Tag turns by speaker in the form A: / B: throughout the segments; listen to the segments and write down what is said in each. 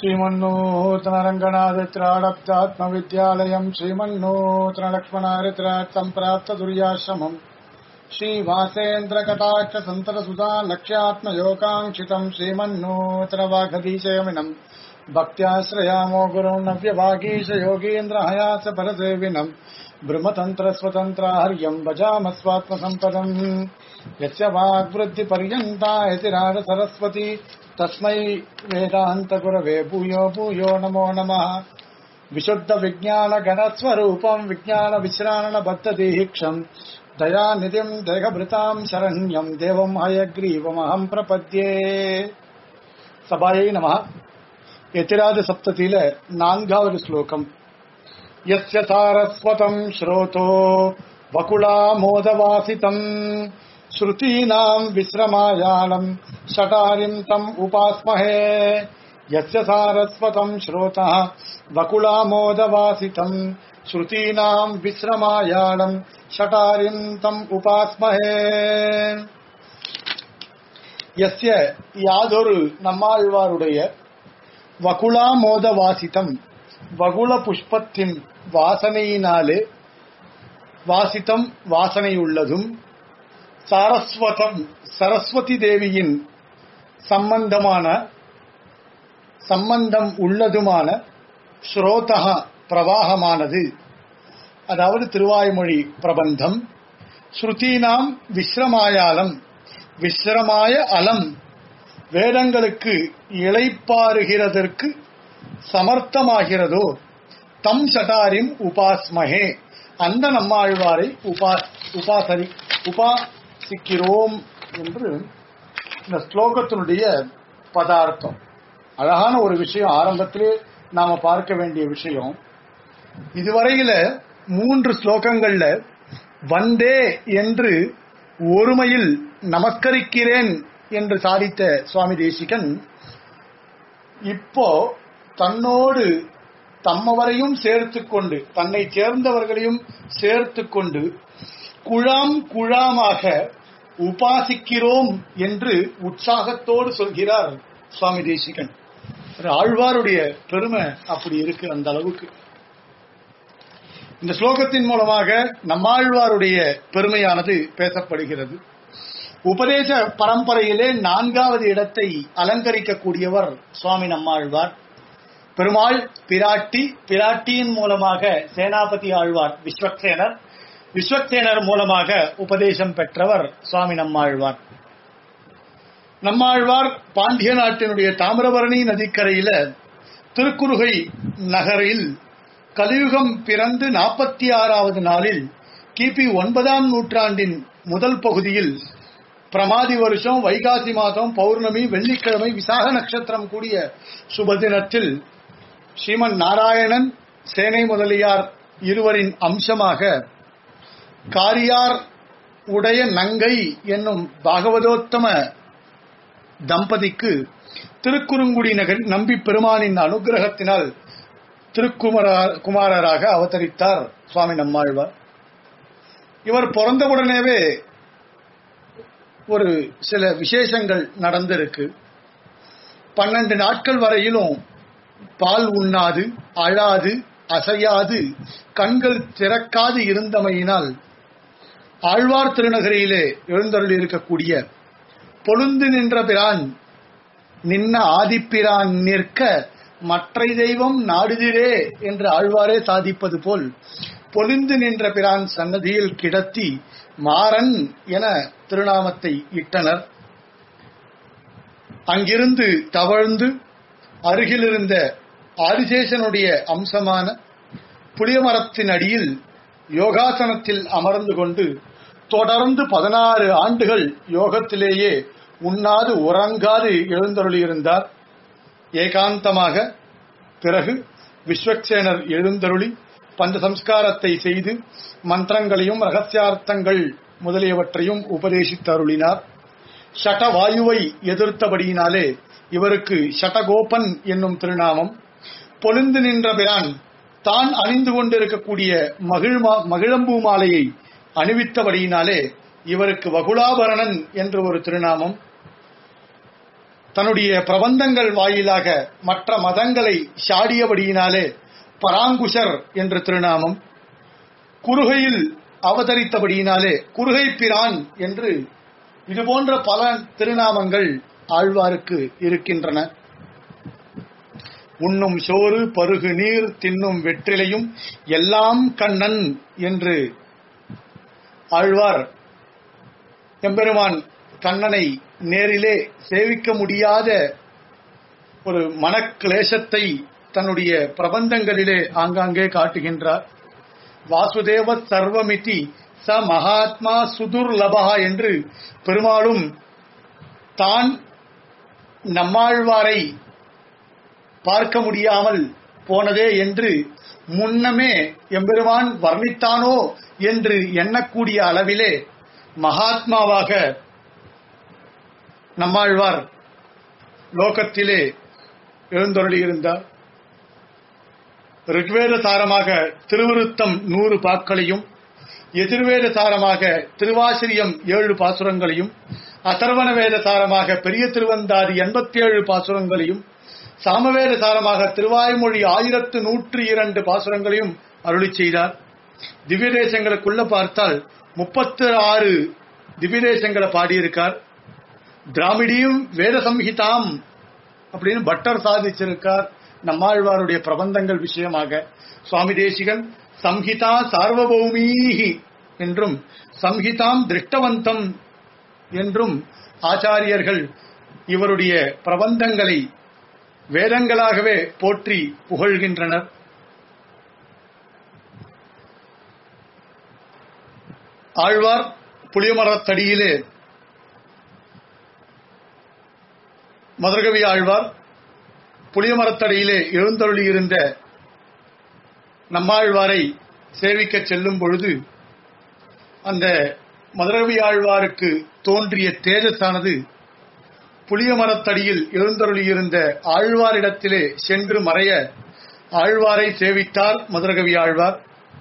A: श्रीमन्नूतनरङ्गनादित्राडब्दात्मविद्यालयम् श्रीमन्नूतनलक्ष्मणारित्रात् सम्प्राप्तदुर्याश्रमम् श्रीवासेन्द्रकटाक्षसन्तरसुधा लक्ष्यात्मयोगाङ्क्षितम् श्रीमन्नूतनवाघदीशयमिनम् भक्त्याश्रयामो गुरुम् नव्यभागीश योगीन्द्रहयास परसेविनम् ब्रह्मतन्त्रस्वतन्त्राहर्यम् भजामस्वात्मसम्पदम् यस्य वाग्वृद्धिपर्यन्ता यतिराज सरस्वती तस्मै वेदान्तगुरवे भूयो भूयो नमो नमः विशुद्धविज्ञानगणस्वरूपम् विज्ञानविश्राणबद्धदीक्षम् दयानिधिम् देहभृताम् शरण्यम् देवम् हयग्रीवमहम् प्रपद्ये சபாயை நம எத்திராஜ சப்தத்தில நான்காவது ஸ்லோகம் यस्य सारस्वतम् श्रोतो वकुलामोदवासितम् श्रुतीनाम् विश्रमायालम् शटारिम् तम् उपास्महे यस्य सारस्वतम् श्रोतः वकुलामोदवासितम् श्रुतीनाम् विश्रमायालम् शटारिम् तम् उपास्महे यस्य யாதொரு நம்மாழ்வாருடைய வகுலாமோத வாசித்தம் வகுல புஷ்பத்தின் வாசனையினாலே வாசித்தம் வாசனையுள்ளதும் சாரஸ்வதம் சரஸ்வதி தேவியின் சம்பந்தமான சம்பந்தம் உள்ளதுமான ஸ்ரோதக பிரவாகமானது அதாவது திருவாய்மொழி பிரபந்தம் ஸ்ருதீனாம் விஸ்ரமாயாலம் விஸ்ரமாய அலம் வேதங்களுக்கு இளைப்பாறுகிறதற்கு சமர்த்தமாகிறதோ தம் சட்டாரிம் உபாஸ்மகே அந்த நம்மாழ்வாரை உபா உபாசரி உபாசிக்கிறோம் என்று இந்த ஸ்லோகத்தினுடைய பதார்த்தம் அழகான ஒரு விஷயம் ஆரம்பத்திலே நாம பார்க்க வேண்டிய விஷயம் இதுவரையில மூன்று ஸ்லோகங்கள்ல வந்தே என்று ஒருமையில் நமஸ்கரிக்கிறேன் என்று சாதித்த சுவாமி தேசிகன் இப்போ தன்னோடு தம்மவரையும் சேர்த்து கொண்டு தன்னை சேர்ந்தவர்களையும் சேர்த்து கொண்டு குழாம் குழாமாக உபாசிக்கிறோம் என்று உற்சாகத்தோடு சொல்கிறார் சுவாமி தேசிகன் ஆழ்வாருடைய பெருமை அப்படி இருக்கு அந்த அளவுக்கு இந்த ஸ்லோகத்தின் மூலமாக நம்மாழ்வாருடைய பெருமையானது பேசப்படுகிறது உபதேச பரம்பரையிலே நான்காவது இடத்தை அலங்கரிக்கக்கூடியவர் சுவாமி நம்மாழ்வார் பெருமாள் பிராட்டி பிராட்டியின் மூலமாக சேனாபதி ஆழ்வார் விஸ்வக்சேனர் விஸ்வக்சேனர் மூலமாக உபதேசம் பெற்றவர் சுவாமி நம்மாழ்வார் நம்மாழ்வார் பாண்டிய நாட்டினுடைய தாமிரபரணி நதிக்கரையில திருக்குறுகை நகரில் கலியுகம் பிறந்து நாற்பத்தி ஆறாவது நாளில் கிபி ஒன்பதாம் நூற்றாண்டின் முதல் பகுதியில் பிரமாதி வருஷம் வைகாசி மாதம் பௌர்ணமி வெள்ளிக்கிழமை விசாக நட்சத்திரம் கூடிய சுபதினத்தில் ஸ்ரீமன் நாராயணன் சேனை முதலியார் இருவரின் அம்சமாக காரியார் உடைய நங்கை என்னும் பாகவதோத்தம தம்பதிக்கு திருக்குறுங்குடி நகர் நம்பி பெருமானின் அனுகிரகத்தினால் திருக்குமரா குமாரராக அவதரித்தார் சுவாமி நம்மாழ்வார் இவர் பிறந்தவுடனேவே ஒரு சில விசேஷங்கள் நடந்திருக்கு பன்னெண்டு நாட்கள் வரையிலும் பால் உண்ணாது அழாது அசையாது கண்கள் திறக்காது இருந்தமையினால் ஆழ்வார் திருநகரியிலே எழுந்தருள் இருக்கக்கூடிய பொழுந்து நின்ற பிரான் நின்ன ஆதிப்பிரான் நிற்க மற்றை தெய்வம் நாடுதிரே என்று ஆழ்வாரே சாதிப்பது போல் பொலிந்து நின்ற பிரான் சன்னதியில் கிடத்தி மாறன் என திருநாமத்தை இட்டனர் அங்கிருந்து தவழ்ந்து அருகிலிருந்த ஆதிசேஷனுடைய அம்சமான புளியமரத்தின் அடியில் யோகாசனத்தில் அமர்ந்து கொண்டு தொடர்ந்து பதினாறு ஆண்டுகள் யோகத்திலேயே உண்ணாது உறங்காது எழுந்தருளியிருந்தார் ஏகாந்தமாக பிறகு விஸ்வக்சேனர் எழுந்தருளி பஞ்ச சம்ஸ்காரத்தை செய்து மந்திரங்களையும் ரகசியார்த்தங்கள் முதலியவற்றையும் உபதேசித்து அருளினார் ஷட்டவாயுவை எதிர்த்தபடியினாலே இவருக்கு ஷட்டகோபன் என்னும் திருநாமம் பொலிந்து நின்ற பிரான் தான் அணிந்து கொண்டிருக்கக்கூடிய மகிழ்மா மகிழம்பூ மாலையை அணிவித்தபடியினாலே இவருக்கு வகுலாபரணன் என்ற ஒரு திருநாமம் தன்னுடைய பிரபந்தங்கள் வாயிலாக மற்ற மதங்களை சாடியபடியினாலே பராங்குஷர் என்ற திருநாமம் குறுகையில் அவதரித்தபடியினாலே குறுகை பிரான் என்று இது போன்ற பல திருநாமங்கள் ஆழ்வாருக்கு இருக்கின்றன உண்ணும் சோறு பருகு நீர் தின்னும் வெற்றிலையும் எல்லாம் கண்ணன் என்று ஆழ்வார் எம்பெருமான் கண்ணனை நேரிலே சேவிக்க முடியாத ஒரு மனக்லேசத்தை தன்னுடைய பிரபந்தங்களிலே ஆங்காங்கே காட்டுகின்றார் வாசுதேவ சர்வமிதி ச மகாத்மா சுதுர்லபா என்று பெருமாளும் தான் நம்மாழ்வாரை பார்க்க முடியாமல் போனதே என்று முன்னமே எம்பெருமான் வர்ணித்தானோ என்று எண்ணக்கூடிய அளவிலே மகாத்மாவாக நம்மாழ்வார் லோகத்திலே எழுந்தருளியிருந்தார் ரிக்வேத சாரமாக திருவிருத்தம் நூறு பாக்களையும் எதிர்வேத சாரமாக திருவாசிரியம் ஏழு பாசுரங்களையும் அதர்வன வேத சாரமாக பெரிய திருவந்தாதி எண்பத்தி ஏழு பாசுரங்களையும் சாமவேத சாரமாக திருவாய்மொழி ஆயிரத்து நூற்று இரண்டு பாசுரங்களையும் அருளி செய்தார் திவ்ய தேசங்களுக்குள்ள பார்த்தால் முப்பத்து ஆறு திவ்ய தேசங்களை பாடியிருக்கார் திராமிடியும் வேத சம்ஹிதாம் அப்படின்னு பட்டர் சாதிச்சிருக்கார் நம்மாழ்வாருடைய பிரபந்தங்கள் விஷயமாக சுவாமி தேசிகன் சம்ஹிதா சார்வபௌமீஹி என்றும் சம்ஹிதாம் திருஷ்டவந்தம் என்றும் ஆச்சாரியர்கள் இவருடைய பிரபந்தங்களை வேதங்களாகவே போற்றி புகழ்கின்றனர் ஆழ்வார் புளியமரத்தடியிலே மதுரகவி ஆழ்வார் புளியமரத்தடியிலே எழுந்தருளியிருந்த நம்மாழ்வாரை சேவிக்க செல்லும் பொழுது அந்த மதுரகவி ஆழ்வாருக்கு தோன்றிய தேஜஸானது புளிய மரத்தடியில் எழுந்தருளியிருந்த ஆழ்வாரிடத்திலே சென்று மறைய ஆழ்வாரை சேவித்தார் மதுரகவி ஆழ்வார்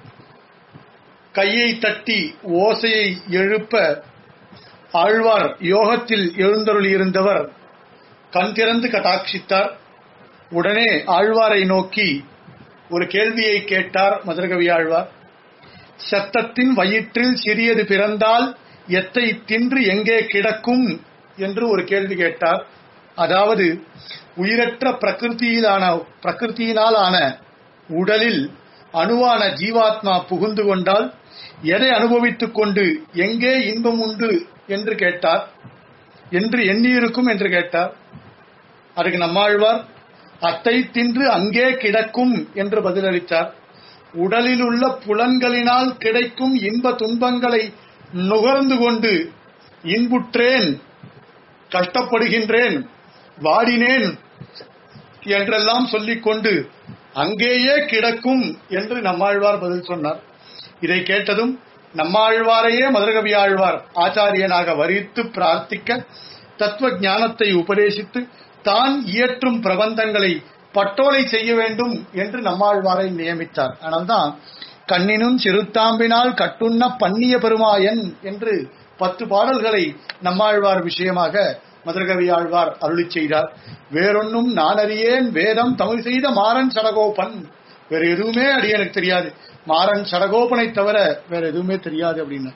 A: கையை தட்டி ஓசையை எழுப்ப ஆழ்வார் யோகத்தில் எழுந்தருளியிருந்தவர் கண் திறந்து கட்டாட்சித்தார் உடனே ஆழ்வாரை நோக்கி ஒரு கேள்வியை கேட்டார் மதுரகவி ஆழ்வார் சத்தத்தின் வயிற்றில் சிறியது பிறந்தால் எத்தை தின்று எங்கே கிடக்கும் என்று ஒரு கேள்வி கேட்டார் அதாவது உயிரற்ற பிரகிருத்தியிலான பிரகிருத்தியினால் ஆன உடலில் அணுவான ஜீவாத்மா புகுந்து கொண்டால் எதை அனுபவித்துக் கொண்டு எங்கே இன்பம் உண்டு என்று கேட்டார் என்று எண்ணியிருக்கும் என்று கேட்டார் அதுக்கு நம்மாழ்வார் அத்தை தின்று அங்கே கிடக்கும் என்று பதிலளித்தார் உடலில் உள்ள புலன்களினால் கிடைக்கும் இன்ப துன்பங்களை நுகர்ந்து கொண்டு இன்புற்றேன் கஷ்டப்படுகின்றேன் வாடினேன் என்றெல்லாம் சொல்லிக்கொண்டு அங்கேயே கிடக்கும் என்று நம்மாழ்வார் பதில் சொன்னார் இதை கேட்டதும் நம்மாழ்வாரையே மதுரகவி ஆழ்வார் ஆச்சாரியனாக வரித்து பிரார்த்திக்க தத்துவ ஞானத்தை உபதேசித்து தான் இயற்றும் பிரபந்தங்களை பட்டோலை செய்ய வேண்டும் என்று நம்மாழ்வாரை நியமித்தார் ஆனால்தான் கண்ணினும் சிறுத்தாம்பினால் கட்டுண்ண பண்ணிய பெருமாயன் என்று பத்து பாடல்களை நம்மாழ்வார் விஷயமாக மதுரகவி ஆழ்வார் அருளி செய்தார் வேறொன்னும் நான் அறியேன் வேதம் தமிழ் செய்த மாறன் சடகோபன் வேற எதுவுமே அடியனுக்கு தெரியாது மாறன் சடகோபனை தவிர வேற எதுவுமே தெரியாது அப்படின்னு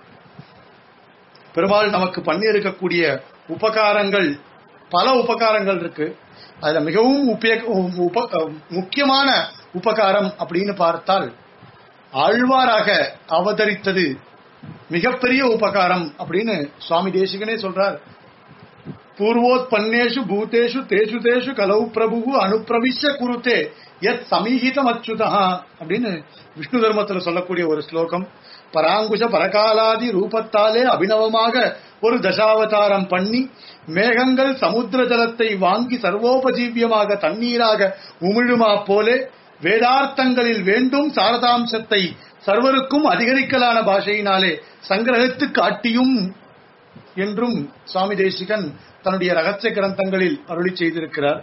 A: பெருமாள் நமக்கு பண்ணி இருக்கக்கூடிய உபகாரங்கள் பல உபகாரங்கள் இருக்கு அதுல மிகவும் உபய- உப- முக்கியமான உபகாரம் அப்படின்னு பார்த்தால் ஆழ்வாராக அவதரித்தது மிகப்பெரிய உபகாரம் அப்படின்னு சுவாமி தேசிகனே சொல்றார் பூர்வோத்பன்னேஷு பூதேஷு தேஷு தேஷு கலௌ பிரபு அனுப்பிரவிஷ்ய குருத்தே எத் சமீகிதம் அச்சுதா அப்படின்னு விஷ்ணு தர்மத்துல சொல்லக்கூடிய ஒரு ஸ்லோகம் பராங்குஷ பரகாலாதி ரூபத்தாலே அபிநவமாக ஒரு தசாவதாரம் பண்ணி மேகங்கள் சமுத்திர ஜலத்தை வாங்கி சர்வோபஜீவியமாக தண்ணீராக உமிழுமா போலே வேதார்த்தங்களில் வேண்டும் சாரதாம்சத்தை சர்வருக்கும் அதிகரிக்கலான பாஷையினாலே சங்கிரகித்து காட்டியும் என்றும் சுவாமி தேசிகன் தன்னுடைய ரகசிய கிரந்தங்களில் அருளி செய்திருக்கிறார்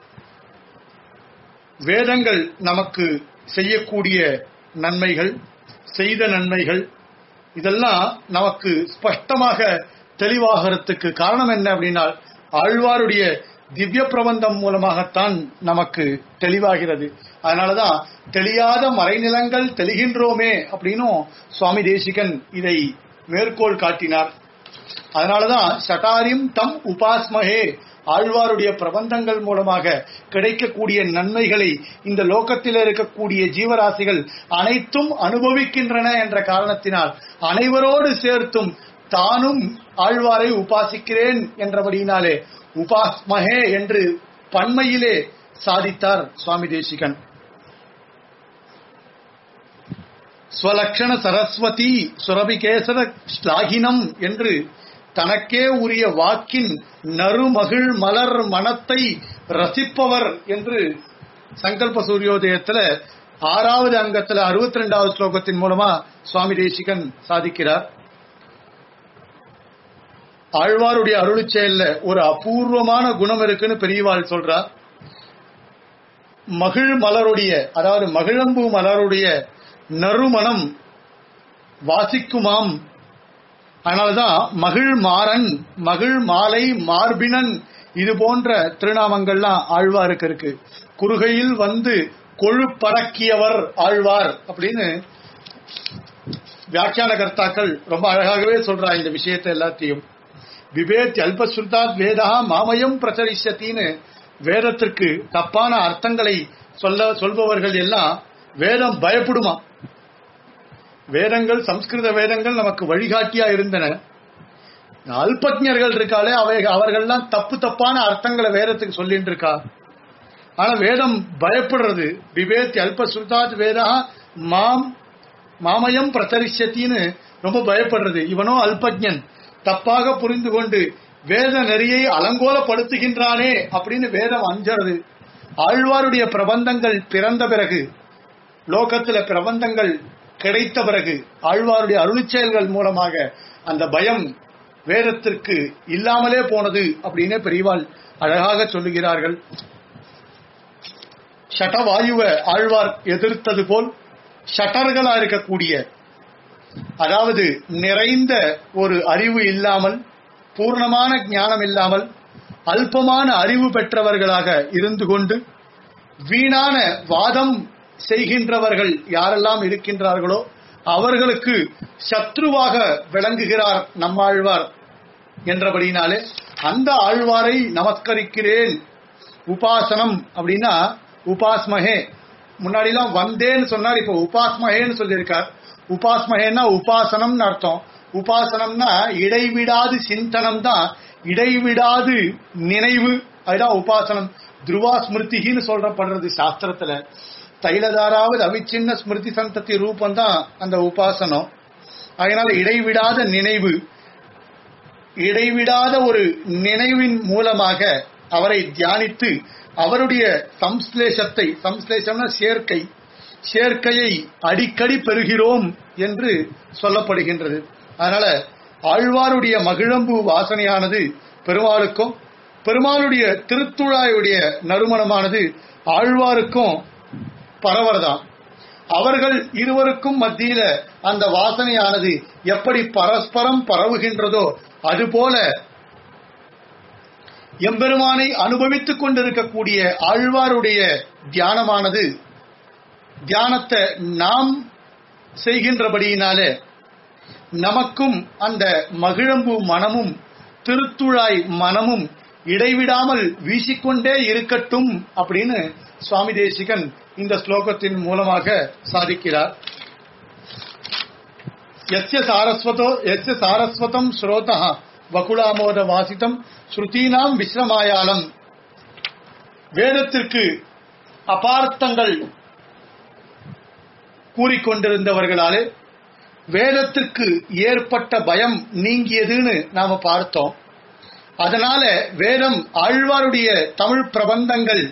A: வேதங்கள் நமக்கு செய்யக்கூடிய நன்மைகள் செய்த நன்மைகள் இதெல்லாம் நமக்கு ஸ்பஷ்டமாக தெளிவாகிறதுக்கு காரணம் என்ன அப்படின்னா ஆழ்வாருடைய திவ்ய பிரபந்தம் மூலமாகத்தான் நமக்கு தெளிவாகிறது அதனாலதான் தெளியாத மறைநிலங்கள் தெளிகின்றோமே அப்படின்னும் சுவாமி தேசிகன் இதை மேற்கோள் காட்டினார் அதனாலதான் சட்டாரிம் தம் உபாஸ்மகே ஆழ்வாருடைய பிரபந்தங்கள் மூலமாக கிடைக்கக்கூடிய நன்மைகளை இந்த லோகத்தில் இருக்கக்கூடிய ஜீவராசிகள் அனைத்தும் அனுபவிக்கின்றன என்ற காரணத்தினால் அனைவரோடு சேர்த்தும் தானும் ஆழ்வாரை உபாசிக்கிறேன் என்றபடியினாலே உபாஸ்மகே என்று பன்மையிலே சாதித்தார் சுவாமி தேசிகன் ஸ்வலக்ஷண சரஸ்வதி சுரபிகேசர ஸ்லாகினம் என்று தனக்கே உரிய வாக்கின் நறுமகிழ் மலர் மனத்தை ரசிப்பவர் என்று சங்கல்ப சூரியோதயத்துல ஆறாவது அங்கத்துல அறுபத்தி ரெண்டாவது ஸ்லோகத்தின் மூலமா சுவாமி தேசிகன் சாதிக்கிறார் ஆழ்வாருடைய அருள் செயல்ல ஒரு அபூர்வமான குணம் இருக்குன்னு பெரியவாள் சொல்றார் மகிழ் மலருடைய அதாவது மகிழம்பூ மலருடைய நறுமணம் வாசிக்குமாம் அதனாலதான் மகிழ் மாறன் மகிழ் மாலை மார்பினன் இது போன்ற திருநாமங்கள்லாம் ஆழ்வாருக்கு இருக்கு குறுகையில் வந்து கொழுப்படக்கியவர் ஆழ்வார் அப்படின்னு வியாக்கியான கர்த்தாக்கள் ரொம்ப அழகாகவே சொல்றா இந்த விஷயத்தை எல்லாத்தையும் விவேத் அல்பஸ்ருதாத் வேதா மாமயம் பிரச்சரிஷத்தின்னு வேதத்திற்கு தப்பான அர்த்தங்களை சொல்ல சொல்பவர்கள் எல்லாம் வேதம் பயப்படுமா வேதங்கள் சம்ஸ்கிருத வேதங்கள் நமக்கு வழிகாட்டியா இருந்தன அல்பஜர்கள் இருக்காளே அவை அவர்கள்லாம் தப்பு தப்பான அர்த்தங்களை வேதத்துக்கு சொல்லிட்டு இருக்கா ஆனா வேதம் பயப்படுறது விவேத் அல்பஸ்ருதாத் வேதா மாம் மாமயம் பிரச்சரிஷத்தின்னு ரொம்ப பயப்படுறது இவனோ அல்பஜன் தப்பாக புரிந்து கொண்டு வேத நெறியை அலங்கோலப்படுத்துகின்றானே அப்படின்னு வேதம் அஞ்சறது ஆழ்வாருடைய பிரபந்தங்கள் பிறந்த பிறகு லோகத்துல பிரபந்தங்கள் கிடைத்த பிறகு ஆழ்வாருடைய அருளிச் செயல்கள் மூலமாக அந்த பயம் வேதத்திற்கு இல்லாமலே போனது அப்படின்னு பெரியவாள் அழகாக சொல்லுகிறார்கள் ஷட்டவாயுவ ஆழ்வார் எதிர்த்தது போல் ஷட்டர்களா இருக்கக்கூடிய அதாவது நிறைந்த ஒரு அறிவு இல்லாமல் பூர்ணமான ஞானம் இல்லாமல் அல்பமான அறிவு பெற்றவர்களாக இருந்து கொண்டு வீணான வாதம் செய்கின்றவர்கள் யாரெல்லாம் இருக்கின்றார்களோ அவர்களுக்கு சத்ருவாக விளங்குகிறார் நம்மாழ்வார் என்றபடினாலே அந்த ஆழ்வாரை நமஸ்கரிக்கிறேன் உபாசனம் அப்படின்னா உபாஸ்மகே முன்னாடிலாம் வந்தேன்னு சொன்னார் இப்போ உபாஸ்மகேன்னு சொல்லியிருக்கார் உபாஸ்மகேன்னா உபாசனம்னு அர்த்தம் உபாசனம்னா இடைவிடாது சிந்தனம் தான் இடைவிடாது நினைவு அதுதான் உபாசனம் துருவா ஸ்மிருதின்னு சொல்றப்படுறது சாஸ்திரத்துல தைலதாராவது அவிச்சின்ன ஸ்மிருதி சந்ததி ரூபம் தான் அந்த உபாசனம் அதனால இடைவிடாத நினைவு இடைவிடாத ஒரு நினைவின் மூலமாக அவரை தியானித்து அவருடைய சம்ஸ்லேஷத்தை சம்ஸ்லேஷம்னா சேர்க்கை சேர்க்கையை அடிக்கடி பெறுகிறோம் என்று சொல்லப்படுகின்றது அதனால ஆழ்வாருடைய மகிழம்பு வாசனையானது பெருமாளுக்கும் பெருமாளுடைய திருத்துழாயுடைய நறுமணமானது ஆழ்வாருக்கும் பரவர்தான் அவர்கள் இருவருக்கும் மத்தியில அந்த வாசனையானது எப்படி பரஸ்பரம் பரவுகின்றதோ அதுபோல எம்பெருமானை அனுபவித்துக் கொண்டிருக்கக்கூடிய ஆழ்வாருடைய தியானமானது தியானத்தை நாம் செய்கின்றபடியினாலே நமக்கும் அந்த மகிழம்பு மனமும் திருத்துழாய் மனமும் இடைவிடாமல் வீசிக்கொண்டே இருக்கட்டும் அப்படின்னு சுவாமி தேசிகன் இந்த ஸ்லோகத்தின் மூலமாக சாதிக்கிறார் எஸ்ய சாரஸ்வதோ எஸ்ய சாரஸ்வதம் ஸ்ரோதா வகுலாமோத வாசிதம் ஸ்ருதீனாம் விஸ்ரமாயாலம் வேதத்திற்கு அபார்த்தங்கள் கூறிக்கொண்டிருந்தவர்களாலே வேதத்திற்கு ஏற்பட்ட பயம் நீங்கியதுன்னு நாம பார்த்தோம் அதனால வேதம் ஆழ்வாருடைய தமிழ் பிரபந்தங்கள்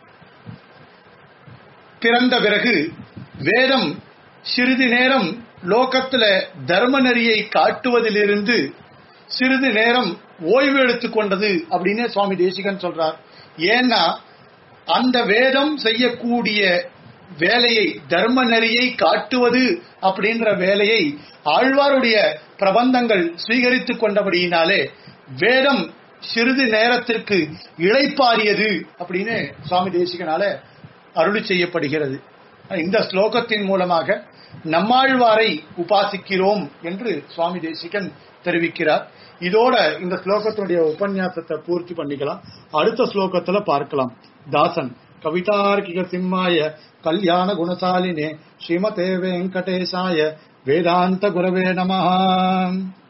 A: பிறந்த பிறகு வேதம் சிறிது நேரம் லோகத்துல தர்ம நெறியை காட்டுவதிலிருந்து சிறிது நேரம் ஓய்வு எடுத்துக் கொண்டது அப்படின்னு சுவாமி தேசிகன் சொல்றார் ஏன்னா அந்த வேதம் செய்யக்கூடிய வேலையை தர்ம நெறியை காட்டுவது அப்படின்ற வேலையை ஆழ்வாருடைய பிரபந்தங்கள் ஸ்வீகரித்துக் கொண்டபடியினாலே வேதம் சிறிது நேரத்திற்கு இளைப்பாரியது அப்படின்னு சுவாமி தேசிகனால அருளி செய்யப்படுகிறது இந்த ஸ்லோகத்தின் மூலமாக நம்மாழ்வாரை உபாசிக்கிறோம் என்று சுவாமி தேசிகன் தெரிவிக்கிறார் இதோட இந்த ஸ்லோகத்தினுடைய உபன்யாசத்தை பூர்த்தி பண்ணிக்கலாம் அடுத்த ஸ்லோகத்துல பார்க்கலாம் தாசன் கவிதார்க்கிக சிம்மாய கல்யாண குணசாலினே ஸ்ரீமதே வெங்கடேசாய வேதாந்த குரவே நமஹ